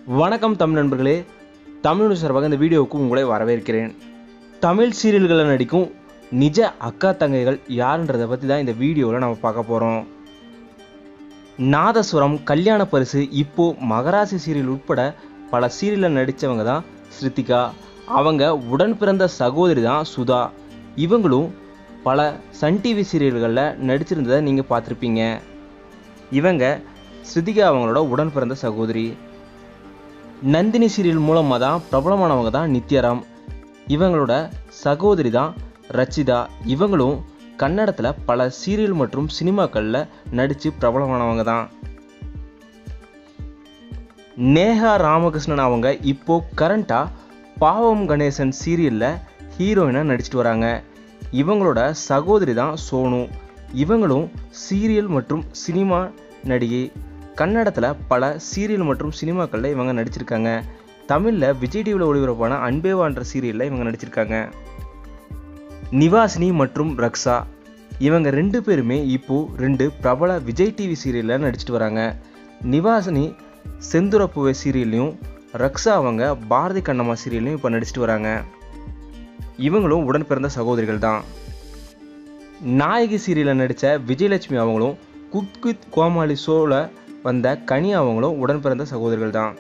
வணக்கம் தமிழ் நண்பர்களே தமிழ் சார்பாக இந்த வீடியோவுக்கு உங்களை வரவேற்கிறேன் தமிழ் சீரியல்களில் நடிக்கும் நிஜ அக்கா தங்கைகள் யாருன்றதை பற்றி தான் இந்த வீடியோவில் நம்ம பார்க்க போகிறோம் நாதஸ்வரம் கல்யாண பரிசு இப்போ மகராசி சீரியல் உட்பட பல சீரியலில் நடித்தவங்க தான் ஸ்ருத்திகா அவங்க உடன் பிறந்த சகோதரி தான் சுதா இவங்களும் பல சன் டிவி சீரியல்களில் நடிச்சிருந்ததை நீங்கள் பார்த்துருப்பீங்க இவங்க ஸ்ருதிகா அவங்களோட உடன் பிறந்த சகோதரி நந்தினி சீரியல் மூலமாக தான் பிரபலமானவங்க தான் நித்யாராம் இவங்களோட சகோதரி தான் ரச்சிதா இவங்களும் கன்னடத்தில் பல சீரியல் மற்றும் சினிமாக்களில் நடித்து பிரபலமானவங்க தான் நேஹா ராமகிருஷ்ணன் அவங்க இப்போ கரண்ட்டாக பாவம் கணேசன் சீரியலில் ஹீரோயினாக நடிச்சிட்டு வராங்க இவங்களோட சகோதரி தான் சோனு இவங்களும் சீரியல் மற்றும் சினிமா நடிகை கன்னடத்தில் பல சீரியல் மற்றும் சினிமாக்களில் இவங்க நடிச்சிருக்காங்க தமிழில் விஜய் டிவியில் ஒளிபரப்பான அன்பேவான்ற சீரியலில் இவங்க நடிச்சிருக்காங்க நிவாசினி மற்றும் ரக்ஷா இவங்க ரெண்டு பேருமே இப்போ ரெண்டு பிரபல விஜய் டிவி சீரியலில் நடிச்சிட்டு வராங்க நிவாசினி செந்துரப்புவை சீரியல்லையும் ரக்ஷா அவங்க பாரதி கண்ணம்மா சீரியல்லையும் இப்போ நடிச்சிட்டு வராங்க இவங்களும் உடன் பிறந்த சகோதரிகள் தான் நாயகி சீரியலில் நடித்த விஜயலட்சுமி அவங்களும் குக் வித் கோமாளி ஷோவில் வந்த கனி அவங்களும் உடன் பிறந்த சகோதரிகள் தான்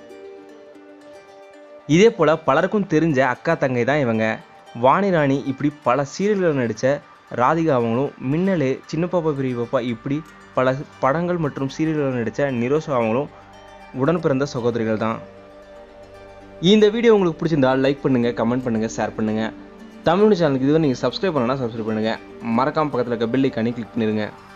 இதே போல் பலருக்கும் தெரிஞ்ச அக்கா தங்கை தான் இவங்க வாணி ராணி இப்படி பல சீரியல்களில் நடித்த ராதிகா அவங்களும் மின்னலே சின்ன பாப்பா பெரிய பாப்பா இப்படி பல படங்கள் மற்றும் சீரியல்களில் நடித்த நிரோஷா அவங்களும் உடன் பிறந்த சகோதரிகள் தான் இந்த வீடியோ உங்களுக்கு பிடிச்சிருந்தா லைக் பண்ணுங்கள் கமெண்ட் பண்ணுங்கள் ஷேர் பண்ணுங்கள் தமிழ் சேனலுக்கு இதுவரை நீங்கள் சப்ஸ்கிரைப் பண்ணலன்னா சப்ஸ்கிரைப் பண்ணுங்கள் மறக்காம பக்கத்தில் இருக்க பெல் ஐக்கானே கிளிக் பண்ணிடுங்க